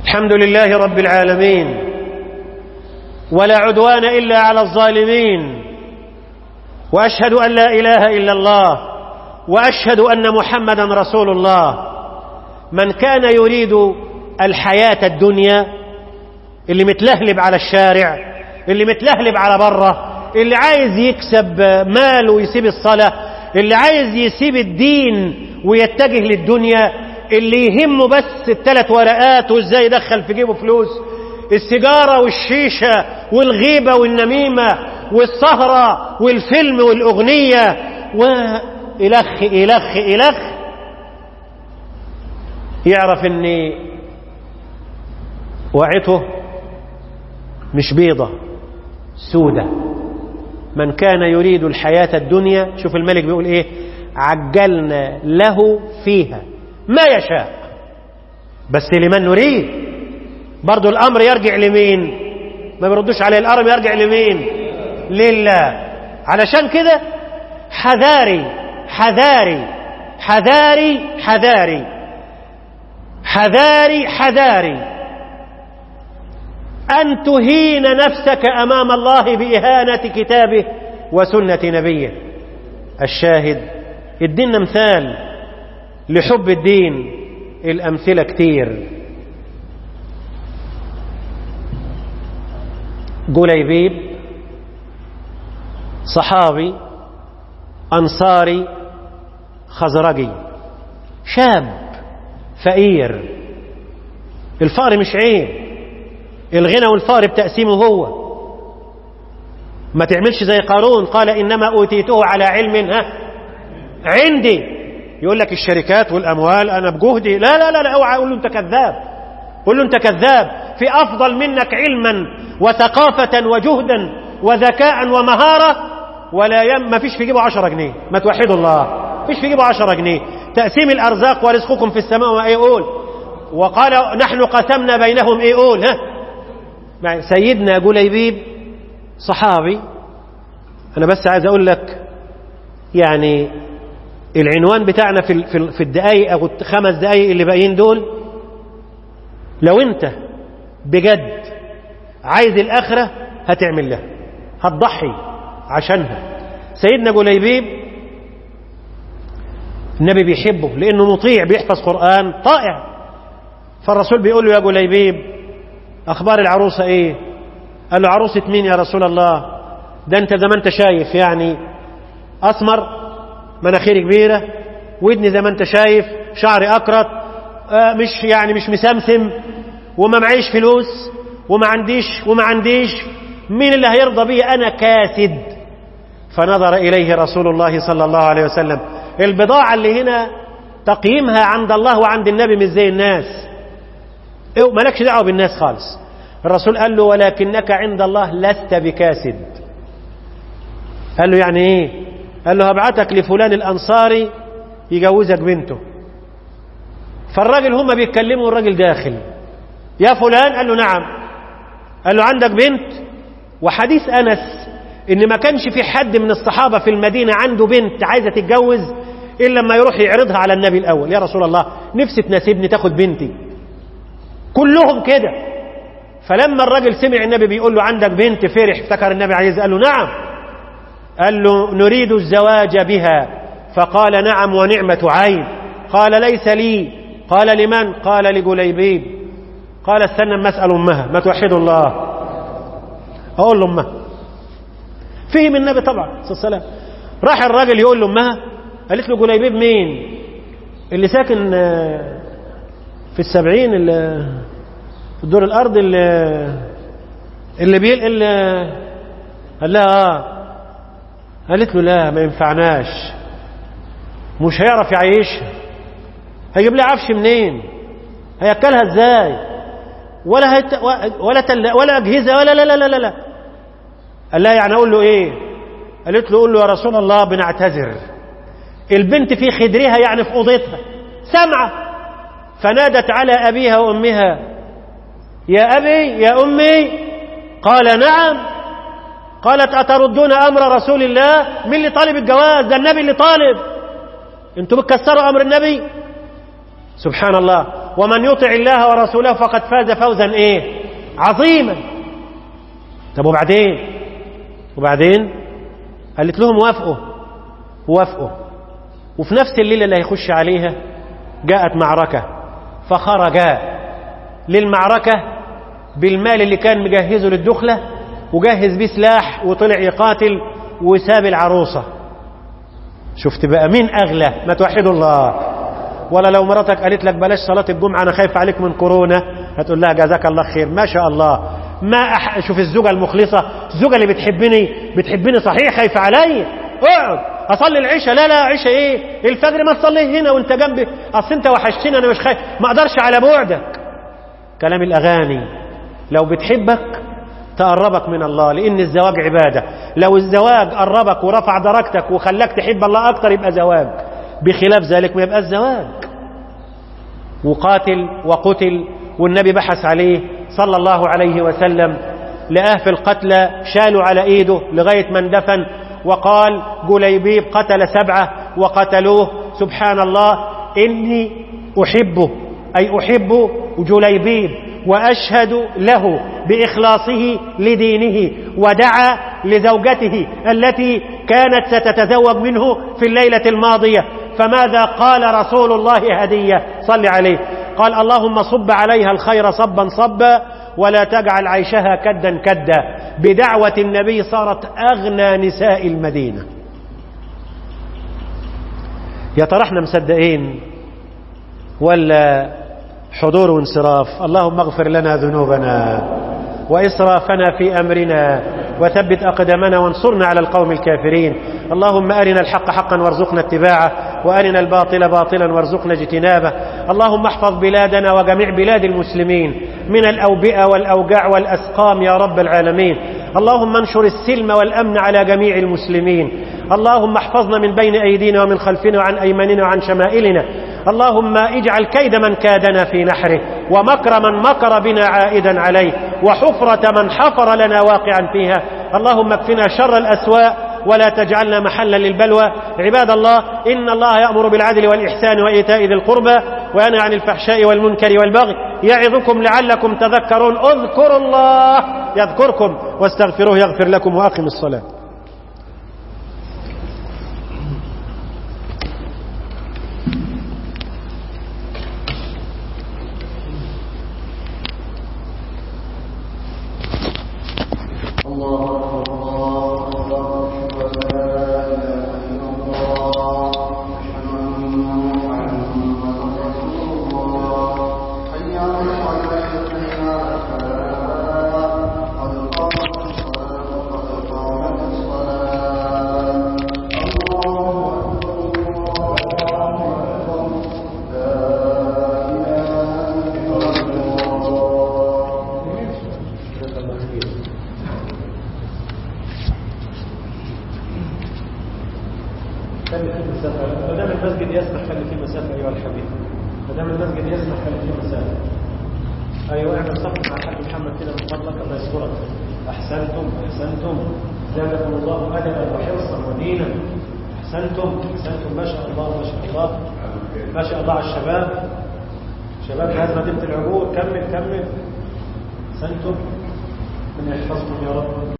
الحمد لله رب العالمين ولا عدوان إلا على الظالمين وأشهد أن لا إله إلا الله وأشهد أن محمدا رسول الله من كان يريد الحياة الدنيا اللي متلهلب على الشارع اللي متلهلب على بره اللي عايز يكسب مال ويسيب الصلاة اللي عايز يسيب الدين ويتجه للدنيا اللي يهمه بس الثلاث ورقات وازاي يدخل في جيبه فلوس السيجارة والشيشة والغيبة والنميمة والسهرة والفيلم والأغنية وإلخ إلخ إلخ يعرف ان وعته مش بيضة سودة من كان يريد الحياة الدنيا شوف الملك بيقول ايه عجلنا له فيها ما يشاء بس لمن نريد برضو الأمر يرجع لمين ما بيردوش عليه الأمر يرجع لمين لله علشان كده حذاري حذاري حذاري حذاري حذاري حذاري أن تهين نفسك أمام الله بإهانة كتابه وسنة نبيه الشاهد ادينا مثال لحب الدين الأمثلة كتير جليبيب صحابي أنصاري خزرجي شاب فقير الفقر مش عيب الغنى والفقر بتقسيمه هو ما تعملش زي قارون قال إنما أوتيته على علم ها عندي يقول لك الشركات والأموال أنا بجهدي لا لا لا, لا اوعى أقول له أنت كذاب قول له أنت كذاب في أفضل منك علما وثقافة وجهدا وذكاء ومهارة ولا يم ما فيش في جيبه عشرة جنيه ما توحدوا الله فيش في جيبه عشرة جنيه تقسيم الأرزاق ورزقكم في السماء وما يقول وقال نحن قسمنا بينهم ايه يقول ها سيدنا جليبيب صحابي أنا بس عايز أقول لك يعني العنوان بتاعنا في في في الدقايق أو الخمس دقايق اللي باقيين دول لو أنت بجد عايز الآخرة هتعمل لها هتضحي عشانها سيدنا جليبيب النبي بيحبه لأنه مطيع بيحفظ قرآن طائع فالرسول بيقول له يا جليبيب أخبار العروسة إيه قال له عروسة مين يا رسول الله ده أنت زي ما أنت شايف يعني أسمر مناخيري كبيرة ودني زي ما أنت شايف شعري أكرت آه مش يعني مش مسمسم وما معيش فلوس وما عنديش وما عنديش مين اللي هيرضى بي أنا كاسد فنظر إليه رسول الله صلى الله عليه وسلم البضاعة اللي هنا تقييمها عند الله وعند النبي مش زي الناس مالكش دعوة بالناس خالص الرسول قال له ولكنك عند الله لست بكاسد قال له يعني ايه قال له هبعتك لفلان الأنصاري يجوزك بنته فالراجل هم بيتكلموا الراجل داخل يا فلان قال له نعم قال له عندك بنت وحديث أنس إن ما كانش في حد من الصحابة في المدينة عنده بنت عايزة تتجوز إلا لما يروح يعرضها على النبي الأول يا رسول الله نفسي تناسبني تاخد بنتي كلهم كده فلما الراجل سمع النبي بيقول له عندك بنت فرح افتكر النبي عايز قال له نعم قال له نريد الزواج بها فقال نعم ونعمة عين قال ليس لي قال لمن قال لجليبيب قال استنى اما اسال امها ما توحدوا الله اقول لامها فهم النبي طبعا صلى الله عليه وسلم راح الراجل يقول لامها قالت له جليبيب مين اللي ساكن في السبعين اللي في الدور الارض اللي اللي بيل اللي قال لها اه قالت له لا ما ينفعناش مش هيعرف يعيشها هيجيب لها عفش منين هياكلها ازاي ولا هيت... ولا تل... ولا اجهزه ولا لا لا لا لا لا قال لها يعني اقول له ايه قالت له قول له يا رسول الله بنعتذر البنت في خدرها يعني في اوضتها سمعه فنادت على ابيها وامها يا ابي يا امي قال نعم قالت اتردون امر رسول الله مين اللي طالب الجواز ده النبي اللي طالب انتوا بتكسروا امر النبي سبحان الله ومن يطع الله ورسوله فقد فاز فوزا ايه عظيما طب وبعدين وبعدين قالت لهم وافقوا وافقوا وفي نفس الليلة اللي هيخش عليها جاءت معركة فخرجا للمعركة بالمال اللي كان مجهزه للدخلة وجهز بيه سلاح وطلع يقاتل وساب العروسة شفت بقى مين أغلى ما توحدوا الله ولا لو مراتك قالت لك بلاش صلاة الجمعة أنا خايف عليك من كورونا هتقول لها جزاك الله خير ما شاء الله ما أح... شوف الزوجة المخلصة الزوجة اللي بتحبني بتحبني صحيح خايفة عليا اقعد اصلي العشاء لا لا عشاء ايه الفجر ما تصلي هنا وانت جنبي اصل انت وحشتني انا مش خايف ما اقدرش على بعدك كلام الاغاني لو بتحبك تقربك من الله لان الزواج عباده لو الزواج قربك ورفع درجتك وخلاك تحب الله اكتر يبقى زواج بخلاف ذلك ما يبقى الزواج وقاتل وقتل والنبي بحث عليه صلى الله عليه وسلم لقاه في القتلى شالوا على ايده لغايه ما اندفن وقال جليبيب قتل سبعه وقتلوه سبحان الله اني احبه اي احب جليبيب واشهد له باخلاصه لدينه ودعا لزوجته التي كانت ستتزوج منه في الليله الماضيه فماذا قال رسول الله هديه صل عليه قال اللهم صب عليها الخير صبا صبا ولا تجعل عيشها كدا كدا بدعوة النبي صارت أغنى نساء المدينة يا ترى احنا مصدقين ولا حضور وانصراف اللهم اغفر لنا ذنوبنا وإسرافنا في أمرنا وثبت أقدامنا وانصرنا على القوم الكافرين اللهم أرنا الحق حقا وارزقنا اتباعه وأرنا الباطل باطلا وارزقنا اجتنابه اللهم احفظ بلادنا وجميع بلاد المسلمين من الأوبئة والأوجاع والأسقام يا رب العالمين اللهم انشر السلم والأمن على جميع المسلمين اللهم احفظنا من بين أيدينا ومن خلفنا وعن أيماننا وعن شمائلنا اللهم اجعل كيد من كادنا في نحره ومكر من مكر بنا عائدا عليه وحفرة من حفر لنا واقعا فيها اللهم اكفنا شر الأسواء ولا تجعلنا محلا للبلوى عباد الله إن الله يأمر بالعدل والإحسان وإيتاء ذي القربى وينهى عن الفحشاء والمنكر والبغي يعظكم لعلكم تذكرون اذكروا الله يذكركم واستغفروه يغفر لكم وأقم الصلاة خلي فيه مسافة ما دام المسجد يسمح خلي فيه مسافة أيها الحبيب ما دام المسجد يسمح خلي فيه مسافة أيوة اعمل صف مع الحاج محمد كده من فضلك الله يسترك أحسنتم أحسنتم زادكم الله أدبا وحرصا ودينا أحسنتم أحسنتم ما شاء الله ما شاء الله ما شاء الله على الشباب شباب جهاز مدينة العبور كمل كمل أحسنتم من يحفظكم يا رب